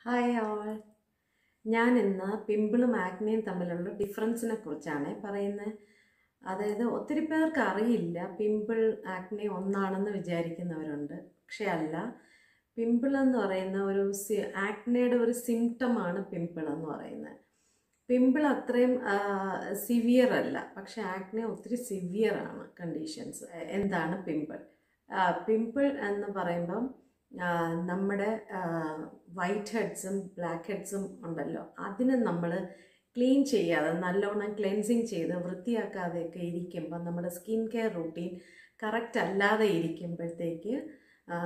hi all ഞാൻ ഇന്ന് പിമ്പിളും ആക്നെയും തമ്മിലുള്ള ഡിഫറൻസിനെ കുറിച്ചാണ് പറയുന്നത് അതായത് ഒത്തിരി പേർക്ക് അറിയില്ല പിമ്പിൾ ആക്നെ ഒന്നാണെന്ന് വിചാരിക്കുന്നവരുണ്ട് പക്ഷെ അല്ല പിമ്പിൾ എന്ന് പറയുന്ന ഒരു സി ആക്നെയുടെ ഒരു സിംറ്റമാണ് പിമ്പിൾ എന്ന് പറയുന്നത് പിമ്പിൾ അത്രയും സിവിയർ അല്ല പക്ഷെ ആക്നെ ഒത്തിരി സിവിയർ ആണ് കണ്ടീഷൻസ് എന്താണ് പിമ്പിൾ പിമ്പിൾ എന്ന് പറയുമ്പം ആ, നമ്മുടെ വൈറ്റ് ഹെഡ്സും ബ്ലാക്ക് ഹെഡ്സും ഉണ്ടല്ലോ അതിനെ നമ്മൾ ക്ലീൻ ചെയ്യാതെ നല്ലോണം ക്ലെൻസിങ് ചെയ്ത് വൃത്തിയാക്കാതെയൊക്കെ ഇരിക്കുമ്പോൾ നമ്മുടെ സ്കിൻ കെയർ റൂട്ടീൻ കറക്റ്റ് അല്ലാതെ ഇരിക്കുമ്പോഴത്തേക്ക് ആ,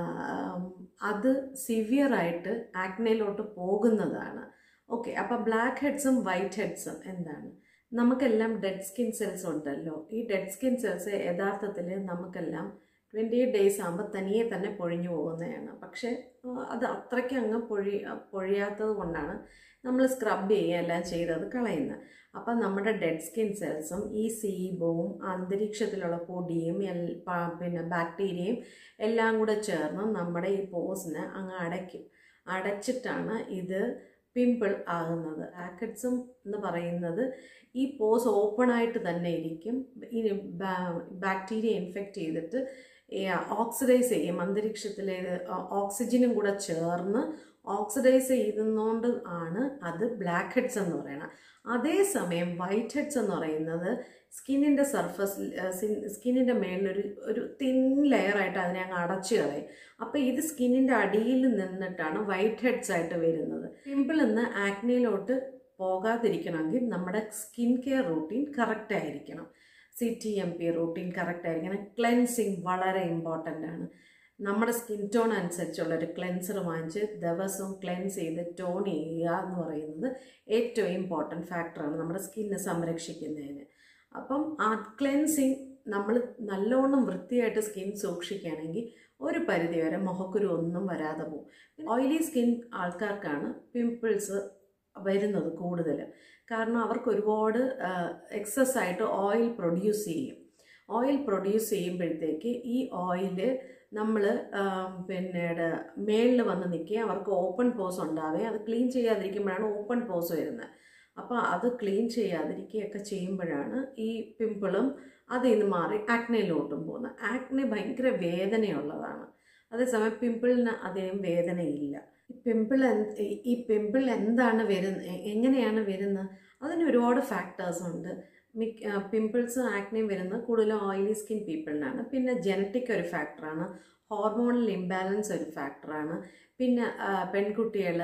അത് സിവിയറായിട്ട് ആക്നയിലോട്ട് പോകുന്നതാണ് ഓക്കെ അപ്പോൾ ബ്ലാക്ക് ഹെഡ്സും വൈറ്റ് ഹെഡ്സും എന്താണ് നമുക്കെല്ലാം ഡെഡ് സ്കിൻ സെൽസ് ഉണ്ടല്ലോ ഈ ഡെഡ് സ്കിൻ സെൽസ് യഥാർത്ഥത്തിൽ നമുക്കെല്ലാം ട്വൻറ്റി എയ്റ്റ് ഡേയ്സ് ആകുമ്പോൾ തനിയെ തന്നെ പൊഴിഞ്ഞു പോകുന്നതാണ് പക്ഷേ ആ, അത് അത്രയ്ക്ക് അങ്ങ് പൊഴി പൊഴിയാത്തത് കൊണ്ടാണ് നമ്മൾ സ്ക്രബ് ചെയ്യുക എല്ലാം ചെയ്തത് കളയുന്നത് അപ്പം നമ്മുടെ ഡെഡ് സ്കിൻ സെൽസും ഈ സീബവും അന്തരീക്ഷത്തിലുള്ള പൊടിയും എൽ പ- പിന്നെ ബാക്ടീരിയയും എല്ലാം കൂടെ ചേർന്ന് നമ്മുടെ ഈ പോസിനെ അങ്ങ് അടയ്ക്കും അടച്ചിട്ടാണ് ഇത് പിമ്പിൾ ആകുന്നത് ആക്കറ്റ്സും എന്ന് പറയുന്നത് ഈ പോസ് ഓപ്പൺ ആയിട്ട് തന്നെ ഇരിക്കും ഈ ബാക്ടീരിയ ഇൻഫെക്റ്റ് ചെയ്തിട്ട് ഓക്സിഡൈസ് ചെയ്യും അന്തരീക്ഷത്തിലെ ഓക്സിജനും കൂടെ ചേർന്ന് ഓക്സിഡൈസ് ചെയ്യുന്നതുകൊണ്ട് ആണ് അത് ബ്ലാക്ക് ഹെഡ്സ് എന്ന് പറയുന്നത് അതേസമയം വൈറ്റ് ഹെഡ്സ് എന്ന് പറയുന്നത് സ്കിന്നിൻ്റെ സർഫസ് സ്കിന്നിൻ്റെ മേളിലൊരു ഒരു തിൻ ലെയറായിട്ട് അതിനെ അങ്ങ് അടച്ചു കളയും അപ്പോൾ ഇത് സ്കിന്നിൻ്റെ അടിയിൽ നിന്നിട്ടാണ് വൈറ്റ് ഹെഡ്സ് ആയിട്ട് വരുന്നത് പിമ്പിൾ നിന്ന് ആക്നയിലോട്ട് പോകാതിരിക്കണമെങ്കിൽ നമ്മുടെ സ്കിൻ കെയർ റൂട്ടീൻ കറക്റ്റ് ആയിരിക്കണം C T M P routine correct ആയിരിക്കണം ക്ലെൻസിങ് വളരെ ഇമ്പോർട്ടൻ്റ് ആണ് നമ്മുടെ സ്കിൻ ടോൺ അനുസരിച്ചുള്ള ഒരു ക്ലെൻസർ വാങ്ങിച്ച് ദിവസവും ക്ലെൻസ് ചെയ്ത് ടോൺ ചെയ്യുക എന്ന് പറയുന്നത് ഏറ്റവും ഇമ്പോർട്ടൻറ്റ് ഫാക്ടറാണ് നമ്മുടെ സ്കിന്നെ സംരക്ഷിക്കുന്നതിന് അപ്പം ആ ക്ലെൻസിങ് നമ്മൾ നല്ലോണം വൃത്തിയായിട്ട് സ്കിൻ സൂക്ഷിക്കുകയാണെങ്കിൽ ഒരു പരിധി വരെ മുഖക്കുരു ഒന്നും വരാതെ പോകും ഓയിലി സ്കിൻ ആൾക്കാർക്കാണ് പിമ്പിൾസ് വരുന്നത് കൂടുതൽ കാരണം അവർക്ക് ഒരുപാട് എക്സസ് ആയിട്ട് ഓയിൽ പ്രൊഡ്യൂസ് ചെയ്യും ഓയിൽ പ്രൊഡ്യൂസ് ചെയ്യുമ്പോഴത്തേക്ക് ഈ ഓയില് നമ്മൾ പിന്നെ മേളിൽ വന്ന് നിൽക്കുകയും അവർക്ക് ഓപ്പൺ പോസ് ഉണ്ടാവുകയും അത് ക്ലീൻ ചെയ്യാതിരിക്കുമ്പോഴാണ് ഓപ്പൺ പോസ് വരുന്നത് അപ്പോൾ അത് ക്ലീൻ ചെയ്യാതിരിക്കുകയൊക്കെ ചെയ്യുമ്പോഴാണ് ഈ പിമ്പിളും അതിൽ നിന്ന് മാറി ആക്നയിലോട്ടും പോകുന്നത് ആക്നെ ഭയങ്കര വേദനയുള്ളതാണ് അതേസമയം പിമ്പിളിന് അധികം വേദനയില്ല പിമ്പിൾ ഈ പിമ്പിൾ എന്താണ് വരുന്നത് എങ്ങനെയാണ് വരുന്നത് അതിന് ഒരുപാട് ഫാക്ടേഴ്സ് ഉണ്ട് മിക്ക പിമ്പിൾസ് ആക്നെയും വരുന്നത് കൂടുതലും ഓയിലി സ്കിൻ പീപ്പിളിനാണ് പിന്നെ ജനറ്റിക് ഒരു ഫാക്ടറാണ് ഹോർമോണൽ ഇംബാലൻസ് ഒരു ഫാക്ടറാണ് പിന്നെ പെൺകുട്ടികൾ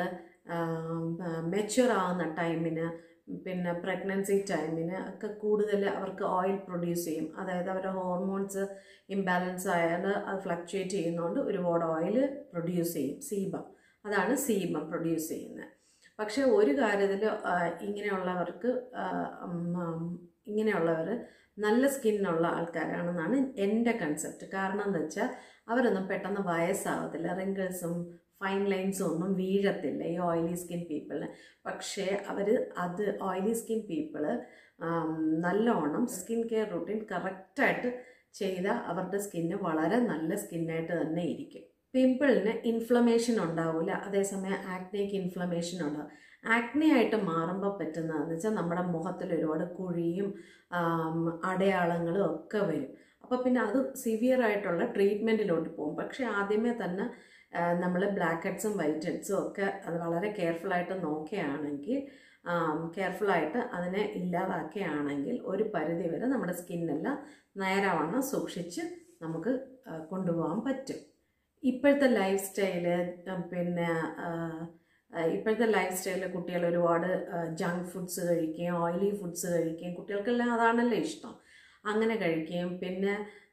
മെച്യൂർ ആവുന്ന ടൈമിന് പിന്നെ പ്രഗ്നൻസി ടൈമിന് ഒക്കെ കൂടുതൽ അവർക്ക് ഓയിൽ പ്രൊഡ്യൂസ് ചെയ്യും അതായത് അവരുടെ ഹോർമോൺസ് ഇംബാലൻസ് ആയാൽ അത് ഫ്ലക്ച്വേറ്റ് ചെയ്യുന്നതുകൊണ്ട് ഒരുപാട് ഓയിൽ പ്രൊഡ്യൂസ് ചെയ്യും സീബം അതാണ് സീബം പ്രൊഡ്യൂസ് ചെയ്യുന്നത് പക്ഷേ ഒരു കാര്യത്തിൽ ഇങ്ങനെയുള്ളവർക്ക് ഇങ്ങനെയുള്ളവർ നല്ല സ്കിന്നുള്ള ആൾക്കാരാണെന്നാണ് എൻ്റെ കൺസെപ്റ്റ് കാരണം എന്താ വെച്ചാൽ അവരൊന്നും പെട്ടെന്ന് വയസ്സാവത്തില്ല റിങ്കിൾസും ഫൈൻ ലൈൻസും ഒന്നും വീഴത്തില്ല ഈ ഓയിലി സ്കിൻ പീപ്പിളിന് പക്ഷേ അവർ അത് ഓയിലി സ്കിൻ പീപ്പിള് നല്ലോണം സ്കിൻ കെയർ റൂട്ടീൻ കറക്റ്റായിട്ട് ചെയ്താൽ അവരുടെ സ്കിന്ന് വളരെ നല്ല സ്കിന്നായിട്ട് തന്നെ ഇരിക്കും പിമ്പിളിന് ഇൻഫ്ലമേഷൻ ഉണ്ടാവില്ല അതേസമയം ആക്നയ്ക്ക് ഇൻഫ്ലമേഷൻ ഉണ്ടാവും ആക്നെ ആയിട്ട് മാറുമ്പോൾ പറ്റുന്നതെന്ന് വെച്ചാൽ നമ്മുടെ മുഖത്തിൽ ഒരുപാട് കുഴിയും അടയാളങ്ങളും ഒക്കെ വരും അപ്പോൾ പിന്നെ അത് സിവിയർ ആയിട്ടുള്ള ട്രീറ്റ്മെൻറ്റിലോട്ട് പോകും പക്ഷേ ആദ്യമേ തന്നെ നമ്മൾ ബ്ലാക്ക് ഹെഡ്സും വൈറ്റ് ഹെഡ്സും ഒക്കെ അത് വളരെ കെയർഫുള്ളായിട്ട് നോക്കുകയാണെങ്കിൽ കെയർഫുള്ളായിട്ട് അതിനെ ഇല്ലാതാക്കുകയാണെങ്കിൽ ഒരു പരിധി വരെ നമ്മുടെ സ്കിന്നെല്ലാം നേരവണ്ണം സൂക്ഷിച്ച് നമുക്ക് കൊണ്ടുപോകാൻ പറ്റും ഇപ്പോഴത്തെ ലൈഫ് സ്റ്റൈല് പിന്നെ ഇപ്പോഴത്തെ ലൈഫ് സ്റ്റൈലിൽ കുട്ടികൾ ഒരുപാട് ജങ്ക് ഫുഡ്സ് കഴിക്കുകയും ഓയിലി ഫുഡ്സ് കഴിക്കുകയും കുട്ടികൾക്കെല്ലാം അതാണല്ലോ ഇഷ്ടം അങ്ങനെ കഴിക്കുകയും പിന്നെ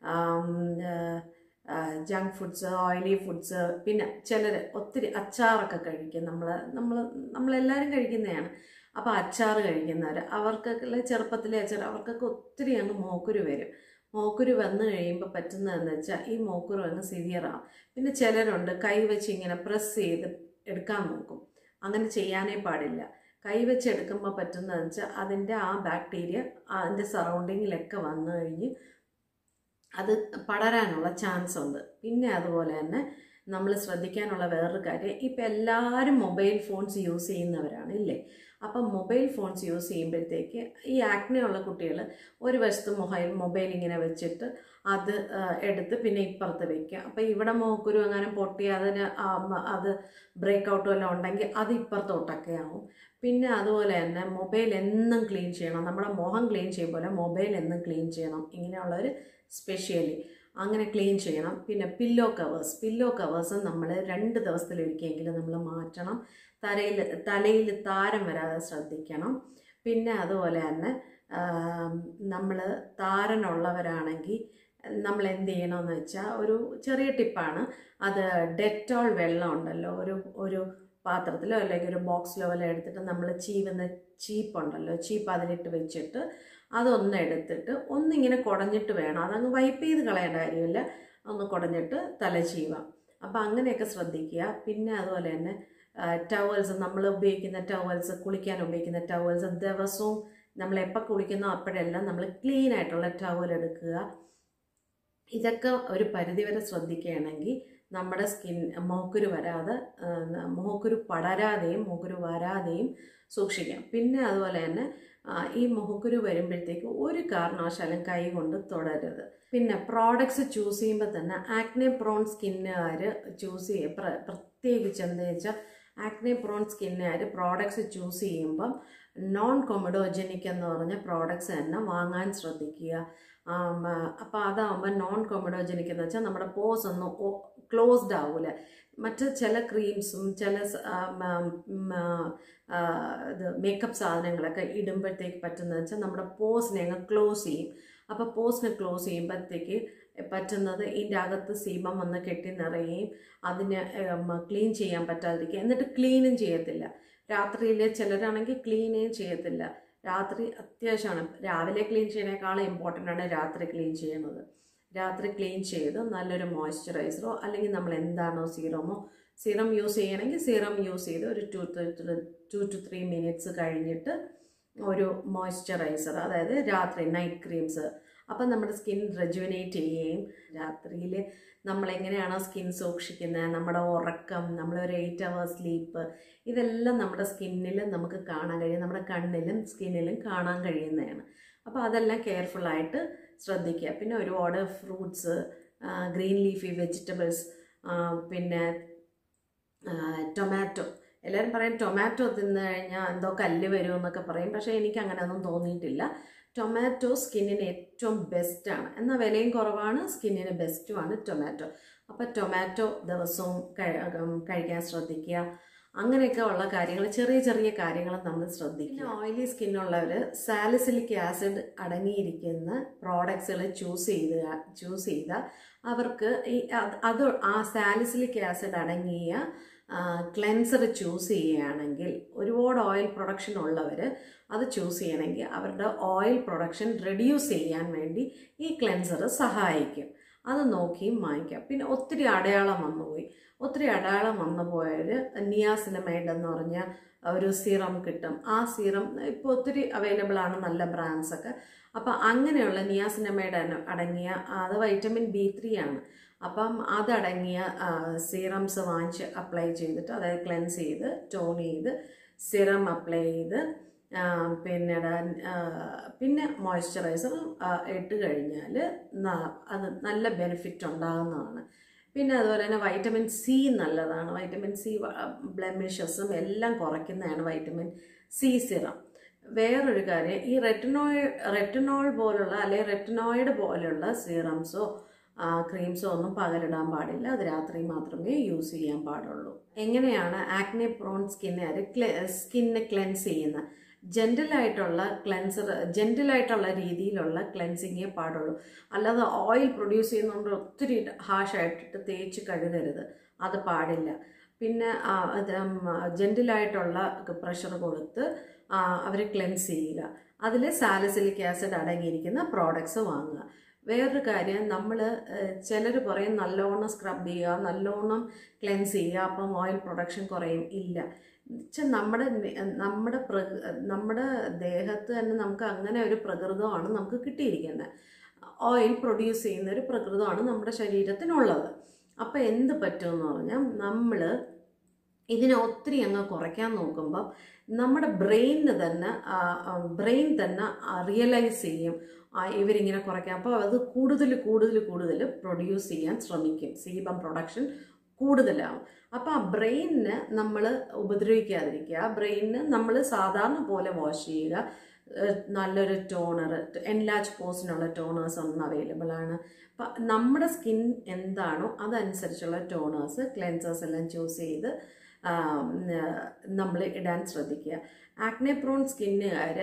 ജങ്ക് ഫുഡ്സ് ഓയിലി ഫുഡ്സ് പിന്നെ ചിലർ ഒത്തിരി അച്ചാറൊക്കെ കഴിക്കും നമ്മൾ നമ്മൾ നമ്മളെല്ലാവരും കഴിക്കുന്നതാണ് അപ്പോൾ അച്ചാർ കഴിക്കുന്നവർ അവർക്കൊക്കെ ചെറുപ്പത്തിലെ അച്ചാർ അവർക്കൊക്കെ ഒത്തിരി അങ്ങ് മോക്കുരു വരും മോക്കുരു വന്നു കഴിയുമ്പോൾ പറ്റുന്നതെന്ന് വെച്ചാൽ ഈ മോക്കുരു അങ്ങ് സിവിയറാവും പിന്നെ ചിലരുണ്ട് കൈ വെച്ച് ഇങ്ങനെ പ്രസ് ചെയ്ത് എടുക്കാൻ നോക്കും അങ്ങനെ ചെയ്യാനേ പാടില്ല കൈ വെച്ച് എടുക്കുമ്പോൾ പറ്റുന്നതെന്ന് വെച്ചാൽ അതിൻ്റെ ആ ബാക്ടീരിയ അതിൻ്റെ സറൗണ്ടിങ്ങിലൊക്കെ വന്നു കഴിഞ്ഞ് അത് പടരാനുള്ള ചാൻസ് ഉണ്ട് പിന്നെ അതുപോലെ തന്നെ നമ്മൾ ശ്രദ്ധിക്കാനുള്ള വേറൊരു കാര്യം ഇപ്പം എല്ലാവരും മൊബൈൽ ഫോൺസ് യൂസ് ചെയ്യുന്നവരാണ് ഇല്ലേ അപ്പം മൊബൈൽ ഫോൺസ് യൂസ് ചെയ്യുമ്പോഴത്തേക്ക് ഈ ആക്നെ ഉള്ള കുട്ടികൾ ഒരു വശത്ത് മൊബൈൽ മൊബൈൽ ഇങ്ങനെ വെച്ചിട്ട് അത് ആ, എടുത്ത് പിന്നെ ഇപ്പുറത്ത് വെക്കുക അപ്പം ഇവിടെ മോക്കുരു അങ്ങനെ പൊട്ടി അതിന് ആ, മ- അത് ബ്രേക്ക് ഔട്ട് വല്ലതും ഉണ്ടെങ്കിൽ അത് ഇപ്പുറത്തോട്ടൊക്കെ ആവും പിന്നെ അതുപോലെ തന്നെ മൊബൈൽ എന്നും ക്ലീൻ ചെയ്യണം നമ്മുടെ മുഖം ക്ലീൻ ചെയ്യുമ്പോൾ മൊബൈൽ എന്നും ക്ലീൻ ചെയ്യണം ഇങ്ങനെയുള്ളൊരു സ്പെഷ്യലി അങ്ങനെ ക്ലീൻ ചെയ്യണം പിന്നെ പില്ലോ കവേഴ്സ് പില്ലോ കവേഴ്സ് നമ്മൾ രണ്ട് ദിവസത്തിലൊരിക്കലെങ്കിലും നമ്മൾ മാറ്റണം തലയിൽ തലയിൽ താരം വരാതെ ശ്രദ്ധിക്കണം പിന്നെ അതുപോലെ തന്നെ നമ്മൾ താരനുള്ളവരാണെങ്കിൽ നമ്മൾ എന്ത് ചെയ്യണമെന്ന് വെച്ചാൽ ഒരു ചെറിയ ടിപ്പാണ് അത് ഡെറ്റോൾ വെള്ളം ഉണ്ടല്ലോ ഒരു ഒരു പാത്രത്തിലോ അല്ലെങ്കിൽ ഒരു ബോക്സിലോ വല്ല എടുത്തിട്ട് നമ്മൾ ചീവുന്ന ചീപ്പുണ്ടല്ലോ ചീപ്പ് അതിലിട്ട് വെച്ചിട്ട് അതൊന്ന് എടുത്തിട്ട് ഒന്നിങ്ങനെ കുടഞ്ഞിട്ട് വേണം അതങ്ങ് വൈപ്പ് ചെയ്ത് കളയേണ്ട കാര്യമില്ല ഒന്ന് കുടഞ്ഞിട്ട് തല ചീവാം അപ്പോൾ അങ്ങനെയൊക്കെ ശ്രദ്ധിക്കുക പിന്നെ അതുപോലെ തന്നെ ടവൽസ് നമ്മൾ ഉപയോഗിക്കുന്ന ടവൽസ് കുളിക്കാൻ ഉപയോഗിക്കുന്ന ടവൽസ് ദിവസവും നമ്മൾ എപ്പോൾ കുളിക്കുന്നോ അപ്പോഴെല്ലാം നമ്മൾ ക്ലീൻ ആയിട്ടുള്ള ടവൽ എടുക്കുക ഇതൊക്കെ ഒരു പരിധിവരെ ശ്രദ്ധിക്കുകയാണെങ്കിൽ നമ്മുടെ സ്കിൻ മോക്കുരു വരാതെ ആ, മോക്കുരു പടരാതെയും മോക്കുരു വരാതെയും സൂക്ഷിക്കാം പിന്നെ അതുപോലെ തന്നെ ആ, ഈ മുഖക്കുരു വരുമ്പോഴത്തേക്ക് ഒരു കാരണവശാലും കൈ കൊണ്ട് തൊടരുത് പിന്നെ പ്രോഡക്ട്സ് ചൂസ് ചെയ്യുമ്പോൾ തന്നെ ആക്നെ പ്രോൺ സ്കിന്നുകാർ ചൂസ് ചെയ്യുക പ്ര- പ്രത്യേകിച്ച് എന്താ വെച്ചാൽ ആക്നെ പ്രോൺ സ്കിന്നുകാർ പ്രോഡക്ട്സ് ചൂസ് ചെയ്യുമ്പം നോൺ കൊമഡോജനിക് എന്ന് പറഞ്ഞ പ്രോഡക്ട്സ് തന്നെ വാങ്ങാൻ ശ്രദ്ധിക്കുക അപ്പോൾ അതാകുമ്പോൾ നോൺ കൊമഡോജനിക് എന്ന് വെച്ചാൽ നമ്മുടെ പോസ് ഒന്നും ക്ലോസ്ഡ് ആവില്ല മറ്റ് ചില ക്രീംസും ചില സ- ആ, മ- മ- ആ, ഇത് മേക്കപ്പ് സാധനങ്ങളൊക്കെ ഇടുമ്പോഴത്തേക്ക് പറ്റുന്നത് വെച്ചാൽ നമ്മുടെ പോസിനെ അങ്ങ് ക്ലോസ് ചെയ്യും അപ്പോൾ പോസിനെ ക്ലോസ് ചെയ്യുമ്പോഴത്തേക്ക് പറ്റുന്നത് ഇതിൻ്റെ അകത്ത് സീമം വന്ന് കെട്ടി നിറയുകയും അതിന് ക്ലീൻ ചെയ്യാൻ പറ്റാതിരിക്കുക എന്നിട്ട് ക്ലീനും ചെയ്യത്തില്ല രാത്രിയിൽ ചിലരാണെങ്കിൽ ക്ലീനേ ചെയ്യത്തില്ല രാത്രി അത്യാവശ്യമാണ് രാവിലെ ക്ലീൻ ചെയ്യുന്നതിനേക്കാളും ഇമ്പോർട്ടൻ്റ് ആണ് രാത്രി ക്ലീൻ ചെയ്യുന്നത് രാത്രി ക്ലീൻ ചെയ്ത് നല്ലൊരു മോയ്സ്ചറൈസറോ അല്ലെങ്കിൽ നമ്മൾ എന്താണോ സീറമോ സീറം യൂസ് ചെയ്യണമെങ്കിൽ സീറം യൂസ് ചെയ്ത് ഒരു two two two three minutes കഴിഞ്ഞിട്ട് ഒരു മോയ്സ്ചറൈസർ അതായത് രാത്രി നൈറ്റ് ക്രീംസ് അപ്പം നമ്മുടെ സ്കിൻ റെജുവിനേറ്റ് ചെയ്യുകയും രാത്രിയിൽ നമ്മൾ എങ്ങനെയാണോ സ്കിൻ സൂക്ഷിക്കുന്നത് നമ്മുടെ ഉറക്കം നമ്മളൊരു എയ്റ്റ് അവർ സ്ലീപ്പ് ഇതെല്ലാം നമ്മുടെ സ്കിന്നിൽ നമുക്ക് കാണാൻ കഴിയും നമ്മുടെ കണ്ണിലും സ്കിന്നിലും കാണാൻ കഴിയുന്നതാണ് അപ്പോൾ അതെല്ലാം കെയർഫുള്ളായിട്ട് ശ്രദ്ധിക്കുക പിന്നെ ഒരുപാട് ഫ്രൂട്ട്സ് ഗ്രീൻ ലീഫി വെജിറ്റബിൾസ് പിന്നെ ടൊമാറ്റോ എല്ലാവരും പറയും ടൊമാറ്റോ തിന്നു കഴിഞ്ഞാൽ എന്തോ കല്ല് വരുമെന്നൊക്കെ പറയും പക്ഷേ എനിക്ക് അങ്ങനെയൊന്നും തോന്നിയിട്ടില്ല ടൊമാറ്റോ സ്കിന്നിന് ഏറ്റവും ബെസ്റ്റാണ് എന്നാൽ വിലയും കുറവാണ് സ്കിന്നിന് ബെസ്റ്റുമാണ് ടൊമാറ്റോ അപ്പോൾ ടൊമാറ്റോ ദിവസവും കഴി- ഉം, കഴിക്കാൻ ശ്രദ്ധിക്കുക അങ്ങനെയൊക്കെ ഉള്ള കാര്യങ്ങൾ ചെറിയ ചെറിയ കാര്യങ്ങൾ നമ്മൾ ശ്രദ്ധിക്കുക പിന്നെ ഓയിലി സ്കിന്നുള്ളവർ സാലിസിലിക് ആസിഡ് അടങ്ങിയിരിക്കുന്ന പ്രോഡക്ട്സുകൾ ചൂസ് ചെയ്ത് ചൂസ് ചെയ്താൽ അവർക്ക് ഈ അത് അത് ആ സാലിസിലിക് ആസിഡ് അടങ്ങിയ ക്ലെൻസർ ചൂസ് ചെയ്യുകയാണെങ്കിൽ ഒരുപാട് ഓയിൽ പ്രൊഡക്ഷൻ ഉള്ളവർ അത് ചൂസ് ചെയ്യണമെങ്കിൽ അവരുടെ ഓയിൽ പ്രൊഡക്ഷൻ റെഡ്യൂസ് ചെയ്യാൻ വേണ്ടി ഈ ക്ലെൻസർ സഹായിക്കും അത് നോക്കിയും വാങ്ങിക്കാം പിന്നെ ഒത്തിരി അടയാളം വന്നുപോയി ഒത്തിരി അടയാളം വന്നു പോയവർ നിയാസിനമൈഡ് എന്ന് പറഞ്ഞ ഒരു സീറം കിട്ടും ആ സീറം ഇപ്പോൾ ഒത്തിരി അവൈലബിൾ ആണ് നല്ല ബ്രാൻഡ്സ് ഒക്കെ അപ്പോൾ അങ്ങനെയുള്ള നിയാസിനമൈഡ് അടങ്ങിയ അത് വൈറ്റമിൻ ബി ത്രീ ആണ് അപ്പം അതടങ്ങിയ സീറംസ് വാങ്ങിച്ച് അപ്ലൈ ചെയ്തിട്ട് അതായത് ക്ലെൻസ് ചെയ്ത് ടോൺ ചെയ്ത് സിറം അപ്ലൈ ചെയ്ത് ആ, പിന്നെ ആ, പിന്നെ മോയ്സ്ചറൈസർ ഇട്ട് കഴിഞ്ഞാൽ അത് നല്ല ബെനിഫിറ്റ് ഉണ്ടാകുന്നതാണ് പിന്നെ അതുപോലെ തന്നെ വൈറ്റമിൻ സി നല്ലതാണ് വൈറ്റമിൻ സി ബ്ലെമിഷസും എല്ലാം കുറയ്ക്കുന്നതാണ് വൈറ്റമിൻ സി സിറം വേറൊരു കാര്യം ഈ റെറ്റിനോയ് റെറ്റിനോൾ പോലുള്ള അല്ലെങ്കിൽ റെറ്റിനോയിഡ് പോലുള്ള സീറംസോ ക്രീംസോ ഒന്നും പകലിടാൻ പാടില്ല അത് രാത്രി മാത്രമേ യൂസ് ചെയ്യാൻ പാടുള്ളൂ എങ്ങനെയാണ് ആക്നെ പ്രോൺ സ്കിന്നുകാർ സ്കിന്ന് ക്ലെൻസ് ചെയ്യുന്നത് ജെൻറ്റലായിട്ടുള്ള ക്ലെൻസർ ജെൻറ്റലായിട്ടുള്ള രീതിയിലുള്ള ക്ലെൻസിങ്ങേ പാടുള്ളൂ അല്ലാതെ ഓയിൽ പ്രൊഡ്യൂസ് ചെയ്യുന്നതുകൊണ്ട് ഒത്തിരി ഹാഷായിട്ടിട്ട് തേച്ച് കഴുകരുത് അത് പാടില്ല പിന്നെ ജെൻറ്റിലായിട്ടുള്ള പ്രഷർ കൊടുത്ത് അവർ ക്ലെൻസ് ചെയ്യുക അതിൽ സാലിസിലിക് ആസിഡ് അടങ്ങിയിരിക്കുന്ന പ്രോഡക്ട്സ് വാങ്ങുക വേറൊരു കാര്യം നമ്മൾ ചിലർ പറയും നല്ലോണം സ്ക്രബ് ചെയ്യുക നല്ലോണം ക്ലെൻസ് ചെയ്യുക അപ്പം ഓയിൽ പ്രൊഡക്ഷൻ കുറയും ഇല്ല വെച്ചാൽ നമ്മുടെ നി- നമ്മുടെ പ്ര നമ്മുടെ ദേഹത്ത് തന്നെ നമുക്ക് അങ്ങനെ ഒരു പ്രകൃതമാണ് നമുക്ക് കിട്ടിയിരിക്കുന്നത് ഓയിൽ പ്രൊഡ്യൂസ് ചെയ്യുന്ന ഒരു പ്രകൃതമാണ് നമ്മുടെ ശരീരത്തിനുള്ളത് അപ്പം എന്ത് പറ്റുമെന്ന് പറഞ്ഞാൽ നമ്മൾ ഇതിനെ ഒത്തിരി അങ്ങ് കുറയ്ക്കാൻ നോക്കുമ്പോൾ നമ്മുടെ ബ്രെയിനിന് തന്നെ ബ്രെയിൻ തന്നെ റിയലൈസ് ചെയ്യും ആ, ഇവരിങ്ങനെ കുറയ്ക്കാം അപ്പോൾ അത് കൂടുതൽ കൂടുതൽ കൂടുതൽ പ്രൊഡ്യൂസ് ചെയ്യാൻ ശ്രമിക്കും സീബം പ്രൊഡക്ഷൻ കൂടുതലാവും അപ്പോൾ ആ ബ്രെയിനിന് നമ്മൾ ഉപദ്രവിക്കാതിരിക്കുക ആ ബ്രെയിനിന് നമ്മൾ സാധാരണ പോലെ വാഷ് ചെയ്യുക ഏഹ് നല്ലൊരു ടോണർ എൻലാർജ് പോസിനുള്ള ടോണേഴ്സ് ഒന്നും അവൈലബിൾ ആണ് അപ്പം നമ്മുടെ സ്കിൻ എന്താണോ അതനുസരിച്ചുള്ള ടോണേഴ്സ് ക്ലെൻസേഴ്സ് എല്ലാം ചൂസ് ചെയ്ത് നമ്മൾ ഇടാൻ ശ്രദ്ധിക്കുക ആക്നെ പ്രോൺ സ്കിന്നുകാർ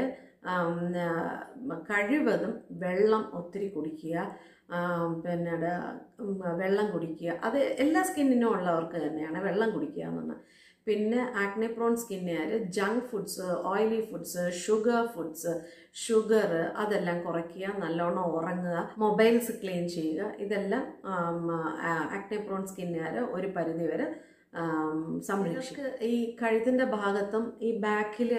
കഴിവതും വെള്ളം ഒത്തിരി കുടിക്കുക ആം, പിന്നെ ഡ- ഉം, വെള്ളം കുടിക്കുക അത് എല്ലാ സ്കിന്നിനും ഉള്ളവർക്ക് തന്നെയാണ് വെള്ളം കുടിക്കുക എന്നുള്ളത് പിന്നെ ആക്നെ പ്രോൺ സ്കിന്നുകാർ junk foods oily foods sugar foods sugar അതെല്ലാം കുറയ്ക്കുക നല്ലോണം ഉറങ്ങുക മൊബൈൽസ് ക്ലീൻ ചെയ്യുക ഇതെല്ലാം ആക്നെ പ്രോൺ സ്കിന്നുകാർ ഒരു പരിധി വരെ ആം, സംരക്ഷിക്കും ഈ കഴുത്തിൻ്റെ ഭാഗത്തും ഈ ബാക്കിൽ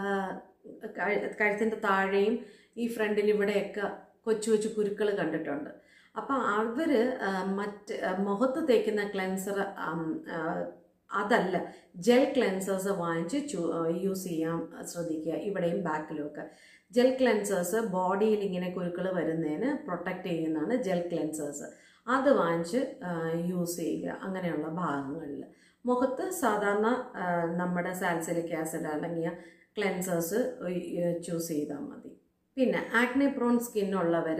കഴുത്തിൻ്റെ താഴെയും ഈ ഫ്രണ്ടിൽ ഇവിടെയൊക്കെ കൊച്ചു കൊച്ചു കുരുക്കൾ കണ്ടിട്ടുണ്ട് അപ്പം അവർ മറ്റ് ആ, മുഖത്ത് തേക്കുന്ന ക്ലെൻസർ അതല്ല ജെൽ ക്ലെൻസേഴ്സ് വാങ്ങിച്ച് യൂസ് ചെയ്യാൻ ശ്രദ്ധിക്കുക ഇവിടെയും ബാക്കിലും ഒക്കെ ജെൽ ക്ലെൻസേഴ്സ് ബോഡിയിൽ ഇങ്ങനെ കുരുക്കൾ വരുന്നതിന് പ്രൊട്ടക്റ്റ് ചെയ്യുന്നതാണ് ജെൽ ക്ലെൻസേഴ്സ് അത് വാങ്ങിച്ച് യൂസ് ചെയ്യുക അങ്ങനെയുള്ള ഭാഗങ്ങളിൽ മുഖത്ത് സാധാരണ ആ, നമ്മുടെ സാൽസിലിക് ആസിഡ് അടങ്ങിയ ക്ലെൻസേഴ്സ് ചൂസ് ചെയ്താൽ മതി പിന്നെ ആക്നെ പ്രോൺ സ്കിന്നുള്ളവർ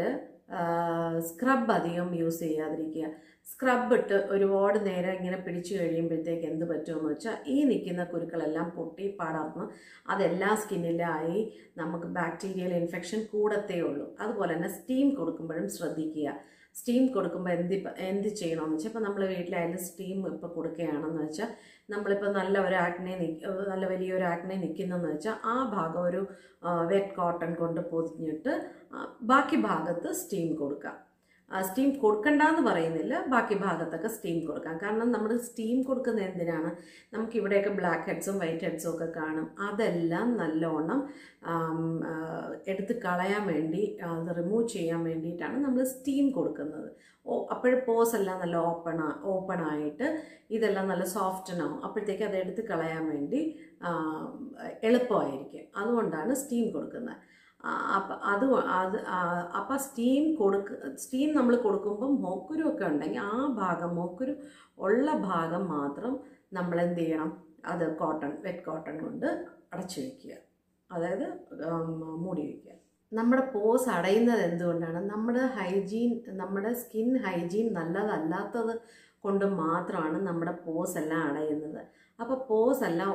സ്ക്രബ് അധികം യൂസ് ചെയ്യാതിരിക്കുക സ്ക്രബ് ഇട്ട് ഒരുപാട് നേരം ഇങ്ങനെ പിടിച്ചു കഴിയുമ്പോഴത്തേക്ക് എന്ത് പറ്റുമെന്ന് വെച്ചാൽ ഈ നിൽക്കുന്ന കുരുക്കളെല്ലാം പൊട്ടി പടർന്ന് അതെല്ലാ സ്കിന്നിലായി നമുക്ക് ബാക്ടീരിയൽ ഇൻഫെക്ഷൻ കൂടത്തേ ഉള്ളൂ അതുപോലെ തന്നെ സ്റ്റീം കൊടുക്കുമ്പോഴും ശ്രദ്ധിക്കുക സ്റ്റീം കൊടുക്കുമ്പോൾ എന്ത് ഇപ്പ- എന്ത് ചെയ്യണമെന്ന് വെച്ചാൽ ഇപ്പോൾ നമ്മൾ വീട്ടിലായാലും സ്റ്റീം ഇപ്പോൾ കൊടുക്കുകയാണെന്ന് വെച്ചാൽ നമ്മളിപ്പോൾ നല്ല ഒരു ആക്നെ നല്ല വലിയൊരു ആക്നെ നിൽക്കുന്നെന്ന് വെച്ചാൽ ആ ഭാഗം ഒരു വെറ്റ് കോട്ടൺ കൊണ്ട് പൊതിഞ്ഞിട്ട് ആ, ബാക്കി ഭാഗത്ത് സ്റ്റീം കൊടുക്കാം സ്റ്റീം കൊടുക്കണ്ടെന്ന് പറയുന്നില്ല ബാക്കി ഭാഗത്തൊക്കെ സ്റ്റീം കൊടുക്കാം കാരണം നമ്മൾ സ്റ്റീം കൊടുക്കുന്ന എന്തിനാണ് നമുക്ക് ഇവിടെയൊക്കെ ബ്ലാക്ക് ഹെഡ്സും വൈറ്റ് ഹെഡ്സും ഒക്കെ കാണും അതെല്ലാം നല്ലോണം ആം, ആ, എടുത്ത് കളയാൻ വേണ്ടി അത് റിമൂവ് ചെയ്യാൻ വേണ്ടിയിട്ടാണ് നമ്മൾ സ്റ്റീം കൊടുക്കുന്നത് ഓ അപ്പോഴും പോസ് എല്ലാം നല്ല ഓപ്പൺ ഓപ്പൺ ആയിട്ട് ഇതെല്ലാം നല്ല സോഫ്റ്റനാവും അപ്പോഴത്തേക്ക് അത് എടുത്ത് കളയാൻ വേണ്ടി ആ, എളുപ്പമായിരിക്കും അതുകൊണ്ടാണ് സ്റ്റീം കൊടുക്കുന്നത് അപ്പം അത് അത് അപ്പം സ്റ്റീം കൊടുക്ക സ്റ്റീം നമ്മൾ കൊടുക്കുമ്പം മോക്കുരു ഒക്കെ ഉണ്ടെങ്കിൽ ആ ഭാഗം മോക്കുരു ഉള്ള ഭാഗം മാത്രം നമ്മൾ എന്ത് ചെയ്യണം അത് കോട്ടൺ വെറ്റ് കോട്ടൺ കൊണ്ട് അടച്ചു വയ്ക്കുക അതായത് ഉം, മൂടി വയ്ക്കുക നമ്മുടെ പോസ് അടയുന്നത് എന്തുകൊണ്ടാണ് നമ്മുടെ ഹൈജീൻ നമ്മുടെ സ്കിൻ ഹൈജീൻ നല്ലതല്ലാത്തത് കൊണ്ട് മാത്രമാണ് നമ്മുടെ പോസ് എല്ലാം അടയുന്നത് അപ്പോൾ പോസ് എല്ലാം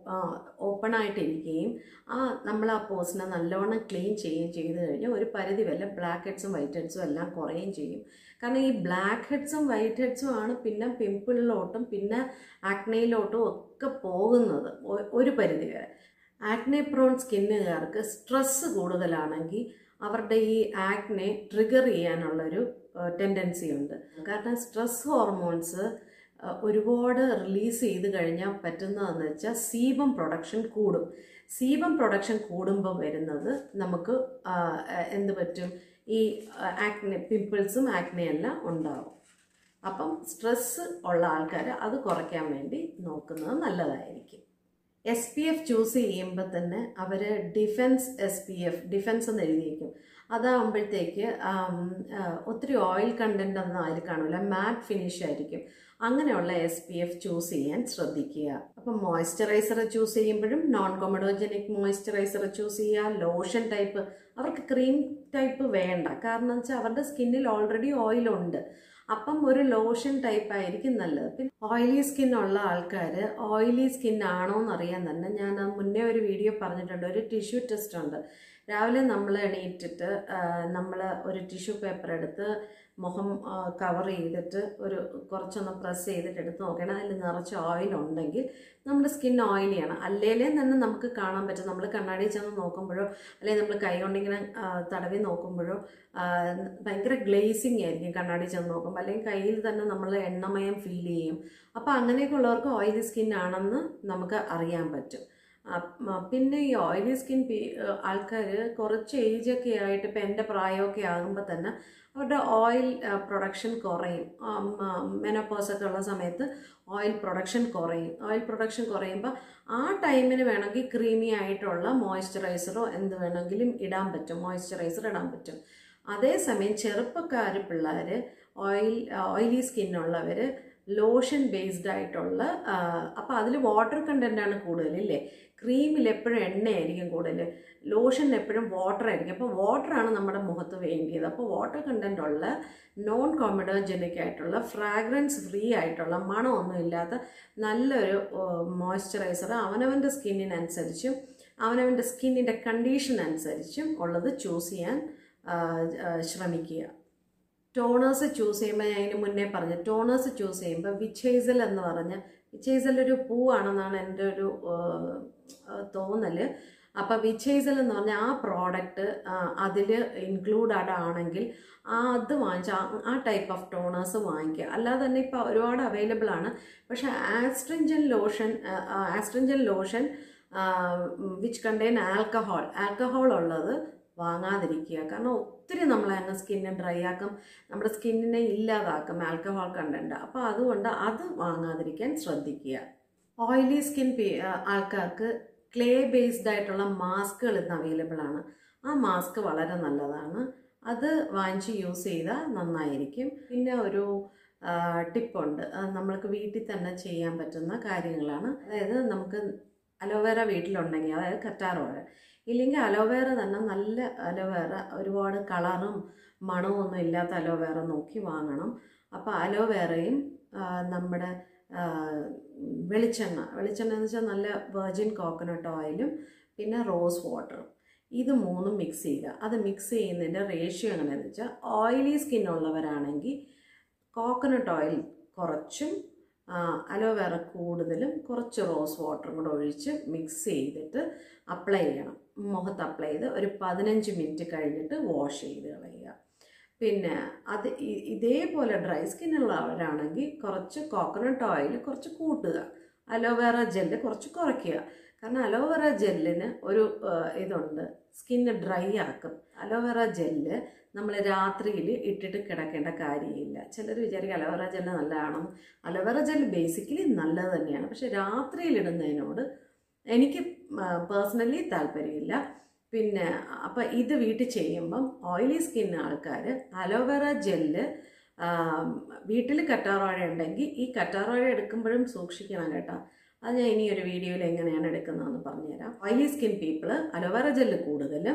ഓപ്പൺ ആയിട്ടിരിക്കുകയും ആ നമ്മൾ ആ പോസിനെ നല്ലോണം ക്ലീൻ ചെയ്യുകയും ചെയ്ത് കഴിഞ്ഞാൽ ഒരു പരിധി വരെ ബ്ലാക്ക് ഹെഡ്സും വൈറ്റ് ഹെഡ്സും എല്ലാം കുറയുകയും ചെയ്യും കാരണം ഈ ബ്ലാക്ക് ഹെഡ്സും വൈറ്റ് ഹെഡ്സും ആണ് പിന്നെ പിമ്പിളിലോട്ടും പിന്നെ ആക്നയിലോട്ടും ഒക്കെ പോകുന്നത് ഒ- ഒരു പരിധി വരെ ആക്നെ പ്രോൺ സ്കിന്നുകാർക്ക് സ്ട്രെസ്സ് കൂടുതലാണെങ്കിൽ അവരുടെ ഈ ആക്നെ ട്രിഗർ ചെയ്യാനുള്ളൊരു ടെൻഡൻസി ഉണ്ട് കാരണം സ്ട്രെസ് ഹോർമോൺസ് ഒരുപാട് റിലീസ് ചെയ്ത് കഴിഞ്ഞാൽ പറ്റുന്നതെന്ന് വെച്ചാൽ സീബം പ്രൊഡക്ഷൻ കൂടും സീബം പ്രൊഡക്ഷൻ കൂടുമ്പോൾ വരുന്നത് നമുക്ക് ആ, എന്ത് പറ്റും ഈ ആക്നെ പിമ്പിൾസും ആക്നെയെല്ലാം ഉണ്ടാവും അപ്പം സ്ട്രെസ് ഉള്ള ആൾക്കാർ അത് കുറയ്ക്കാൻ വേണ്ടി നോക്കുന്നത് നല്ലതായിരിക്കും എസ് പി എഫ് ചൂസ് ചെയ്യുമ്പോൾ തന്നെ അവർ defence S P F defence എന്ന് എഴുതിയിരിക്കും അതാകുമ്പോഴത്തേക്ക് ആം, ആ, ഒത്തിരി ഓയിൽ കണ്ടന്റ് ഒന്നും അതിൽ കാണില്ല മാറ്റ് ഫിനിഷ് ആയിരിക്കും അങ്ങനെയുള്ള എസ് പി എഫ് ചൂസ് ചെയ്യാൻ ശ്രദ്ധിക്കുക അപ്പം മോയ്സ്ചറൈസർ ചൂസ് ചെയ്യുമ്പോഴും നോൺ കൊമഡോജനിക് മോയ്സ്ചറൈസർ ചൂസ് ചെയ്യുക ലോഷൻ ടൈപ്പ് അവർക്ക് ക്രീം ടൈപ്പ് വേണ്ട കാരണം വെച്ചാൽ അവരുടെ സ്കിന്നിൽ ഓൾറെഡി ഓയിലുണ്ട് അപ്പം ഒരു ലോഷൻ ടൈപ്പ് ആയിരിക്കും നല്ലത് പിന്നെ ഓയിലി സ്കിൻ ഉള്ള ആൾക്കാർ ഓയിലി സ്കിൻ ആണോ എന്നറിയാൻ തന്നെ ഞാൻ ആ മുന്നേ ഒരു വീഡിയോ പറഞ്ഞിട്ടുണ്ട് ഒരു ടിഷ്യൂ ടെസ്റ്റ് ഉണ്ട് രാവിലെ നമ്മൾ എണീറ്റിട്ട് നമ്മൾ ഒരു ടിഷ്യൂ പേപ്പർ എടുത്ത് മുഖം കവർ ചെയ്തിട്ട് ഒരു കുറച്ചൊന്ന് പ്രസ് ചെയ്തിട്ട് എടുത്ത് നോക്കണം അതിൽ നിറച്ച് ഓയിൽ ഉണ്ടെങ്കിൽ നമ്മുടെ സ്കിൻ ഓയിലിയാണ് അല്ലേലേ തന്നെ നമുക്ക് കാണാൻ പറ്റും നമ്മൾ കണ്ണാടി ചെന്ന് നോക്കുമ്പോഴോ അല്ലെങ്കിൽ നമ്മൾ കൈ കൊണ്ടിങ്ങനെ ആ, തടവി നോക്കുമ്പോഴോ ആ, ഭയങ്കര ഗ്ലേസിങ് ആയിരിക്കും കണ്ണാടി ചെന്ന് നോക്കുമ്പോൾ അല്ലെങ്കിൽ കയ്യിൽ തന്നെ നമ്മൾ എണ്ണമയം ഫീൽ ചെയ്യും അപ്പോൾ അങ്ങനെയൊക്കെ ഉള്ളവർക്ക് ഓയിലി സ്കിൻ ആണെന്ന് നമുക്ക് അറിയാൻ പറ്റും പിന്നെ ഈ ഓയിലി സ്കിൻ ആൾക്കാർ കുറച്ച് ഏജൊക്കെ ആയിട്ട് ഇപ്പം എൻ്റെ പ്രായമൊക്കെ ആകുമ്പോൾ തന്നെ അവരുടെ ഓയിൽ പ്രൊഡക്ഷൻ കുറയും മെനോപ്പോസൊക്കെ ഉള്ള സമയത്ത് ഓയിൽ പ്രൊഡക്ഷൻ കുറയും ഓയിൽ പ്രൊഡക്ഷൻ കുറയുമ്പോൾ ആ ടൈമിന് വേണമെങ്കിൽ ക്രീമി ആയിട്ടുള്ള മോയ്സ്ചറൈസറോ എന്ത് വേണമെങ്കിലും ഇടാൻ പറ്റും മോയ്സ്ചറൈസർ ഇടാൻ പറ്റും അതേസമയം ചെറുപ്പക്കാർ പിള്ളേർ ഓയിൽ ഓയിലി സ്കിന്നുള്ളവർ ലോഷൻ ബേസ്ഡ് ആയിട്ടുള്ള അപ്പോൾ അതിൽ വാട്ടർ കണ്ടൻ്റാണ് കൂടുതൽ ഇല്ലേ ക്രീമിൽ എപ്പോഴും എണ്ണയായിരിക്കും കൂടുതൽ ലോഷനിൽ എപ്പോഴും വാട്ടർ ആയിരിക്കും അപ്പോൾ വാട്ടറാണ് നമ്മുടെ മുഖത്ത് വേണ്ടിയത് അപ്പോൾ വാട്ടർ കണ്ടൻ്റ് ഉള്ള നോൺ കോമഡോജനിക് ആയിട്ടുള്ള ഫ്രാഗ്രൻസ് ഫ്രീ ആയിട്ടുള്ള മണമൊന്നും ഇല്ലാത്ത നല്ലൊരു മോയ്സ്ചറൈസർ അവനവൻ്റെ സ്കിന്നിനനുസരിച്ചും അവനവൻ്റെ സ്കിന്നിൻ്റെ കണ്ടീഷൻ അനുസരിച്ചും ഉള്ളത് ചൂസ് ചെയ്യാൻ ശ്രമിക്കുക ടോണേഴ്സ് ചൂസ് ചെയ്യുമ്പോൾ ഞാൻ ഇതിന് മുന്നേ പറഞ്ഞു ടോണേഴ്സ് ചൂസ് ചെയ്യുമ്പോൾ വിച്ചേസൽ എന്ന് പറഞ്ഞ വിച്ചേസൽ ഒരു പൂവാണെന്നാണ് എൻ്റെ ഒരു തോന്നൽ അപ്പോൾ വിച്ചേസൽ എന്ന് പറഞ്ഞാൽ ആ പ്രോഡക്റ്റ് അതിൽ ഇൻക്ലൂഡഡ് ആണെങ്കിൽ ആ അത് വാങ്ങിച്ച ആ ടൈപ്പ് ഓഫ് ടോണേഴ്സ് വാങ്ങിക്കുക അല്ലാതെ തന്നെ ഇപ്പോൾ ഒരുപാട് അവൈലബിൾ ആണ് പക്ഷേ astringent lotion astringent lotion which contain alcohol alcohol ഉള്ളത് വാങ്ങാതിരിക്കുക കാരണം ഒത്തിരി നമ്മളെ അങ്ങ് സ്കിന്നെ ഡ്രൈ ആക്കും നമ്മുടെ സ്കിന്നിനെ ഇല്ലാതാക്കും ആൽക്കഹോൾ കണ്ടന്റ് അപ്പോൾ അതുകൊണ്ട് അത് വാങ്ങാതിരിക്കാൻ ശ്രദ്ധിക്കുക ഓയിലി സ്കിൻ ആൾക്കാർക്ക് ക്ലേ ബേസ്ഡ് ആയിട്ടുള്ള മാസ്കുകൾ ഇന്ന് അവൈലബിൾ ആണ് ആ മാസ്ക് വളരെ നല്ലതാണ് അത് വാങ്ങിച്ച് യൂസ് ചെയ്താൽ നന്നായിരിക്കും പിന്നെ ഒരു ടിപ്പുണ്ട് നമ്മൾക്ക് വീട്ടിൽ തന്നെ ചെയ്യാൻ പറ്റുന്ന കാര്യങ്ങളാണ് അതായത് നമുക്ക് അലോവേറ വീട്ടിലുണ്ടെങ്കിൽ അതായത് കറ്റാർവാഴ ഇല്ലെങ്കിൽ അലോവേറ തന്നെ നല്ല അലോവേറ ഒരുപാട് കളറും മണവും ഒന്നും ഇല്ലാത്ത അലോവേറ നോക്കി വാങ്ങണം അപ്പോൾ അലോവേറയും നമ്മുടെ വെളിച്ചെണ്ണ വെളിച്ചെണ്ണ എന്ന് വെച്ചാൽ നല്ല വെർജിൻ കോക്കനട്ട് ഓയിലും പിന്നെ റോസ് വാട്ടറും ഇത് മൂന്നും മിക്സ് ചെയ്യുക അത് മിക്സ് ചെയ്യുന്നതിൻ്റെ റേഷ്യോ എങ്ങനെയാണെന്ന് വെച്ചാൽ ഓയിലി സ്കിൻ ഉള്ളവരാണെങ്കിൽ കോക്കനട്ട് ഓയിൽ കുറച്ചും അലോവേറ കൂടുതലും കുറച്ച് റോസ് വാട്ടറും കൂടെ ഒഴിച്ച് മിക്സ് ചെയ്തിട്ട് അപ്ലൈ ചെയ്യണം മുഖത്ത് അപ്ലൈ ചെയ്ത് ഒരു പതിനഞ്ച് മിനിറ്റ് കഴിഞ്ഞിട്ട് വാഷ് ചെയ്ത് കളയുക പിന്നെ അത് ഇതേപോലെ ഡ്രൈ സ്കിന്നുള്ളവരാണെങ്കിൽ കുറച്ച് കോക്കനട്ട് ഓയിൽ കുറച്ച് കൂട്ടുക അലോവേറ ജെല്ല് കുറച്ച് കുറയ്ക്കുക കാരണം അലോവേറ ജെല്ലിന് ഒരു ഇതുണ്ട് സ്കിന്ന് ഡ്രൈ ആക്കും അലോവേറ ജെല്ല് നമ്മൾ രാത്രിയിൽ ഇട്ടിട്ട് കിടക്കേണ്ട കാര്യമില്ല ചിലർ വിചാരിക്കും അലോവേറ ജെല്ല് നല്ലതാണെന്ന് അലോവേറ ജെല്ല് ബേസിക്കലി നല്ലത് തന്നെയാണ് പക്ഷെ രാത്രിയിൽ ഇടുന്നതിനോട് എനിക്ക് പേഴ്സണലി താല്പര്യമില്ല പിന്നെ അപ്പം ഇത് വീട്ടിൽ ചെയ്യുമ്പം ഓയിലി സ്കിൻ ആൾക്കാർ അലോവേറ ജെല്ല് വീട്ടിൽ കറ്റാർവാഴ ഉണ്ടെങ്കിൽ ഈ കറ്റാർവാഴ എടുക്കുമ്പോഴും സൂക്ഷിക്കണം കേട്ടോ അത് ഞാൻ ഇനി ഒരു വീഡിയോയിൽ എങ്ങനെയാണ് എടുക്കുന്നതെന്ന് പറഞ്ഞുതരാം oily skin people aloe vera gel കൂടുതലും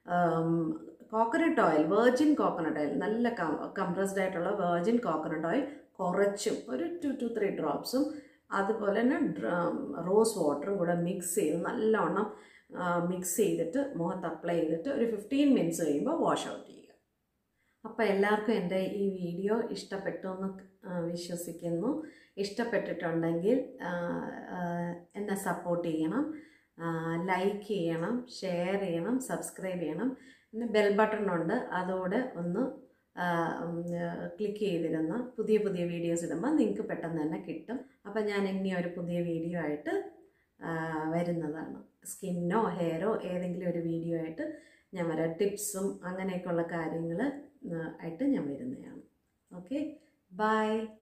coconut oil virgin coconut oil നല്ല കംപ്രസ്ഡ് ആയിട്ടുള്ള വേർജിൻ കോക്കനട്ട് ഓയിൽ കുറച്ചും ഒരു ടു ടു ത്രീ ഡ്രോപ്സും അതുപോലെ തന്നെ റോസ് വാട്ടറും കൂടെ മിക്സ് ചെയ്ത് നല്ലവണ്ണം മിക്സ് ചെയ്തിട്ട് മുഖത്ത് അപ്ലൈ ചെയ്തിട്ട് ഒരു ഫിഫ്റ്റീൻ മിനിറ്റ്സ് കഴിയുമ്പോൾ വാഷ് ഔട്ട് ചെയ്യുക അപ്പോൾ എല്ലാവർക്കും എൻ്റെ ഈ വീഡിയോ ഇഷ്ടപ്പെട്ടു എന്ന് വിശ്വസിക്കുന്നു ഇഷ്ടപ്പെട്ടിട്ടുണ്ടെങ്കിൽ എന്നെ സപ്പോർട്ട് ചെയ്യണം ലൈക്ക് ചെയ്യണം ഷെയർ ചെയ്യണം സബ്സ്ക്രൈബ് ചെയ്യണം പിന്നെ ബെൽ ബട്ടൺ ഉണ്ട് അതോടെ ഒന്ന് ക്ലിക്ക് ചെയ്തിരുന്ന പുതിയ പുതിയ വീഡിയോസ് ഇടുമ്പോൾ നിങ്ങൾക്ക് പെട്ടെന്ന് തന്നെ കിട്ടും അപ്പം ഞാൻ ഇനി ഒരു പുതിയ വീഡിയോ ആയിട്ട് വരുന്നതാണ് സ്കിന്നോ ഹെയറോ ഏതെങ്കിലും ഒരു വീഡിയോ ആയിട്ട് ഞാൻ വരാം ടിപ്സും അങ്ങനെയൊക്കെയുള്ള കാര്യങ്ങൾ ആയിട്ട് ഞാൻ വരുന്നതാണ് ഓക്കെ ബൈ